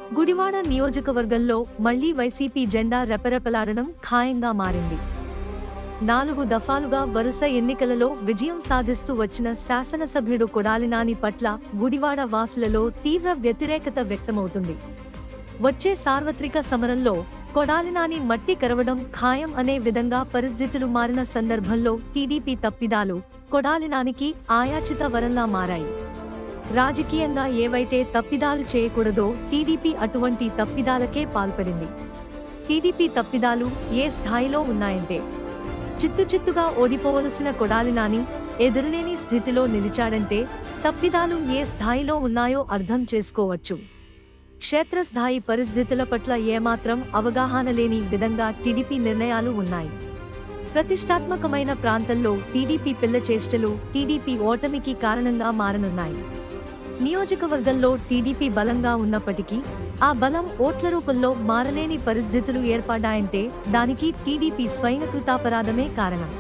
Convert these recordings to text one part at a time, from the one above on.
గుడివాడ నియోజకవర్గంలో మళ్లీ వైసీపీ జెండా రెపరెపలాడడం ఖాయంగా మారింది నాలుగు దఫాలుగా వరుస ఎన్నికలలో విజయం సాధిస్తూ వచ్చిన శాసనసభ్యుడు కొడాలి నాని పట్ల గుడివాడ వాసులలో తీవ్ర వ్యతిరేకత వ్యక్తమవుతుంది వచ్చే సార్వత్రిక సమరంలో కొడాలి నాని మట్టి కరవడం ఖాయం అనే విధంగా పరిస్థితులు మారిన సందర్భంలో టీడీపీ తప్పిదాలు కొడాలి నానికి ఆయాచిత వరంలా మారాయి రాజకీయంగా ఏవైతే తప్పిదాలు చేయకూడదో టీడీపీ అటువంటి తప్పిదాలకే పాల్పడింది టీడీపీ తప్పిదాలు ఏ స్థాయిలో ఉన్నాయంటే చిత్తు చిత్తుగా ఓడిపోవలసిన కొడాలి నాని ఎదురులేని స్థితిలో నిలిచాడంటే తప్పిదాలు ఏ స్థాయిలో ఉన్నాయో అర్థం చేసుకోవచ్చు క్షేత్రస్థాయి పరిస్థితుల పట్ల ఏమాత్రం అవగాహన లేని విధంగా టీడీపీ నిర్ణయాలు ఉన్నాయి ప్రతిష్టాత్మకమైన ప్రాంతంలో టీడీపీ పిల్ల చేష్టలు టీడీపీ ఓటమికి కారణంగా మారనున్నాయి నియోజకవర్గంలో టీడీపీ బలంగా ఉన్నప్పటికీ ఆ బలం ఓట్ల రూపంలో మారలేని పరిస్థితులు ఏర్పడ్డాయంటే దానికి టీడీపీ స్వయంకృతాపరాధమే కారణం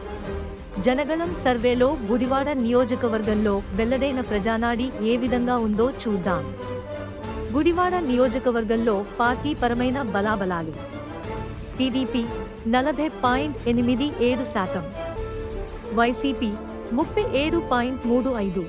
జనగణం సర్వేలో గుడివాడ నియోజకవర్గంలో వెల్లడైన ప్రజానాడి ఏ విధంగా ఉందో చూద్దాం గుడివాడ నియోజకవర్గంలో పార్టీ పరమైన బలాబలాలు టీడీపీ నలభై పాయింట్ ఎనిమిది ఏడు శాతం వైసీపీ ముప్పై ఏడు పాయింట్ మూడు ఐదు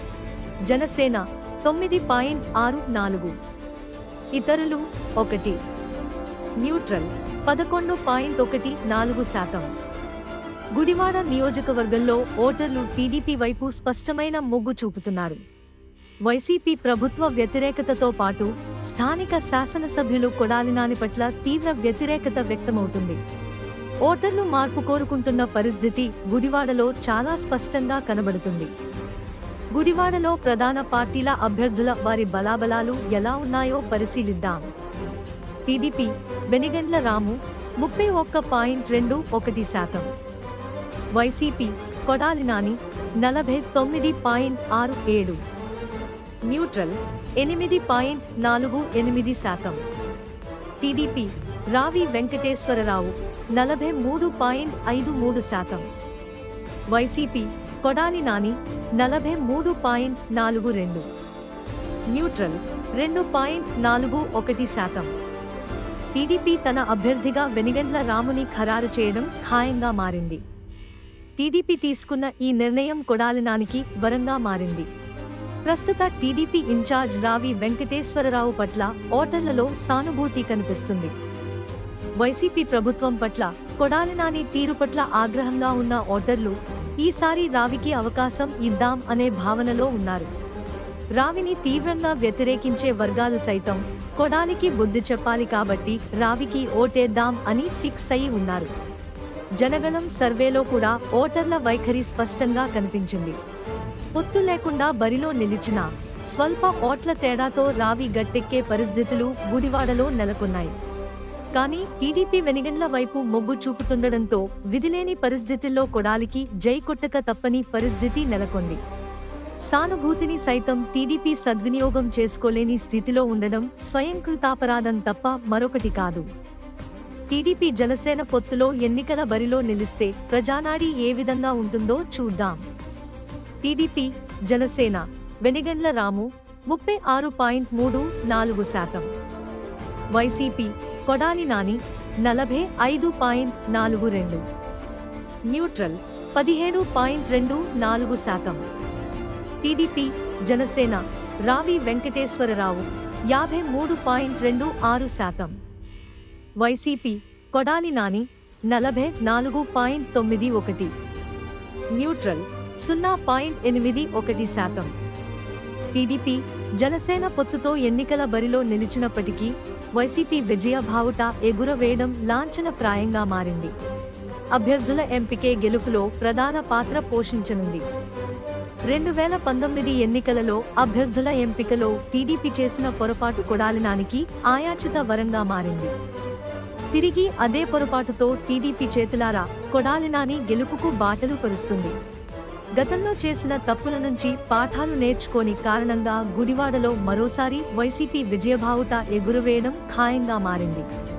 జనసేన తొమ్మిది పాయింట్ ఆరు నాలుగు ఇతరులు ఒకటి న్యూట్రల్ పదకొండు పాయింట్ ఒకటి నాలుగు శాతం గుడివాడ నియోజకవర్గంలో ఓటర్లు టీడీపీ వైపు స్పష్టమైన మొగ్గు చూపుతున్నారు వైసీపీ ప్రభుత్వ వ్యతిరేకతతో పాటు స్థానిక శాసనసభ్యులు కొడాలి నాని పట్ల తీవ్ర వ్యతిరేకత వ్యక్తమవుతుంది ఓటర్లు మార్పు కోరుకుంటున్న పరిస్థితి గుడివాడలో చాలా స్పష్టంగా కనబడుతుంది గుడివాడలో ప్రధాన పార్టీల అభ్యర్థుల వారి బలాబలాలు ఎలా ఉన్నాయో పరిశీలిద్దాం టీడీపీ బెనిగండ్ల రాము ముప్పై ఒక్క పాయింట్ రెండు ఒకటి శాతం వైసీపీ కొడాలి నాని నలభై తొమ్మిది పాయింట్ ఆరు ఏడు న్యూట్రల్ ఎనిమిది పాయింట్ నాలుగు ఎనిమిది శాతం టీడీపీ రావి వెంకటేశ్వరరావు నలభై మూడు పాయింట్ ఐదు మూడు శాతం వైసీపీ కొడాలి నాని నలభై మూడు పాయింట్ నాలుగు రెండు న్యూట్రల్ రెండు పాయింట్ నాలుగు ఒకటి శాతం టీడీపీ తన అభ్యర్థిగా వెనిగండ్ల రాముని ఖరారు చేయడం ఖాయంగా మారింది టీడీపీ తీసుకున్న ఈ నిర్ణయం కొడాలి నానికి వరంగా మారింది ప్రస్తుత టీడీపీ ఇన్ఛార్జ్ రావి వెంకటేశ్వరరావు పట్ల ఓటర్లలో సానుభూతి కనిపిస్తుంది వైసీపీ ప్రభుత్వం పట్ల కొడాలి నాని తీరు పట్ల ఆగ్రహంగా ఉన్న ఓటర్లు ఈసారి రావికి అవకాశం ఇద్దాం అనే భావనలో ఉన్నారు రావిని తీవ్రంగా వ్యతిరేకించే వర్గాలు సైతం కొడాలికి బుద్ధి చెప్పాలి కాబట్టి రావికి ఓటేద్దాం అని ఫిక్స్ అయి ఉన్నారు జనగణం సర్వేలో కూడా ఓటర్ల వైఖరి స్పష్టంగా కనిపించింది పొత్తు లేకుండా బరిలో నిలిచిన స్వల్ప ఓట్ల తేడాతో రావి గట్టెక్కే పరిస్థితులు గుడివాడలో నెలకొన్నాయి కానీ టీడీపీ వెనిగండ్ల వైపు మొగ్గు చూపుతుండడంతో విధిలేని పరిస్థితుల్లో కొడాలికి జై కొట్టక తప్పని పరిస్థితి నెలకొంది సానుభూతిని సైతం టీడీపీ సద్వినియోగం చేసుకోలేని స్థితిలో ఉండడం స్వయంకృతాపరాధం తప్ప మరొకటి కాదు టీడీపీ జనసేన పొత్తులో ఎన్నికల బరిలో నిలిస్తే ప్రజానాడి ఏ విధంగా ఉంటుందో చూద్దాం టీడీపీ జనసేన వెనిగండ్ల రాము ముప్పై ఆరు పాయింట్ మూడు నాలుగు శాతం వైసీపీ కొడాలి నాని నలభై ఐదు పాయింట్ నాలుగు రెండు న్యూట్రల్ పదిహేడు పాయింట్ రెండు నాలుగు శాతం టీడీపీ జనసేన రావి వెంకటేశ్వరరావు యాభై మూడు పాయింట్ రెండు ఆరు శాతం వైసీపీ కొడాలి నాని నలభై నాలుగు పాయింట్ తొమ్మిది ఒకటి న్యూట్రల్ సున్నా పాయింట్ ఎనిమిది ఒకటి శాతం టీడీపీ జనసేన పొత్తుతో ఎన్నికల బరిలో నిలిచినప్పటికీ వైసీపీ విజయ భావుట ఎగురవేయడం లాంఛనప్రాయంగా మారింది అభ్యర్థుల ఎంపికే గెలుపులో ప్రధాన పాత్ర పోషించనుంది రెండు వేల పంతొమ్మిది ఎన్నికలలో అభ్యర్థుల ఎంపికలో టీడీపీ చేసిన పొరపాటు కొడాలి నానికి ఆయాచిత వరంగా మారింది తిరిగి అదే పొరపాటుతో టీడీపీ చేతులారా కొడాలి నాని గెలుపుకు బాటలు పరుస్తుంది గతంలో చేసిన తప్పుల నుంచి పాఠాలు నేర్చుకోని కారణంగా గుడివాడలో మరోసారి వైసీపీ విజయభావుట ఎగురవేయడం ఖాయంగా మారింది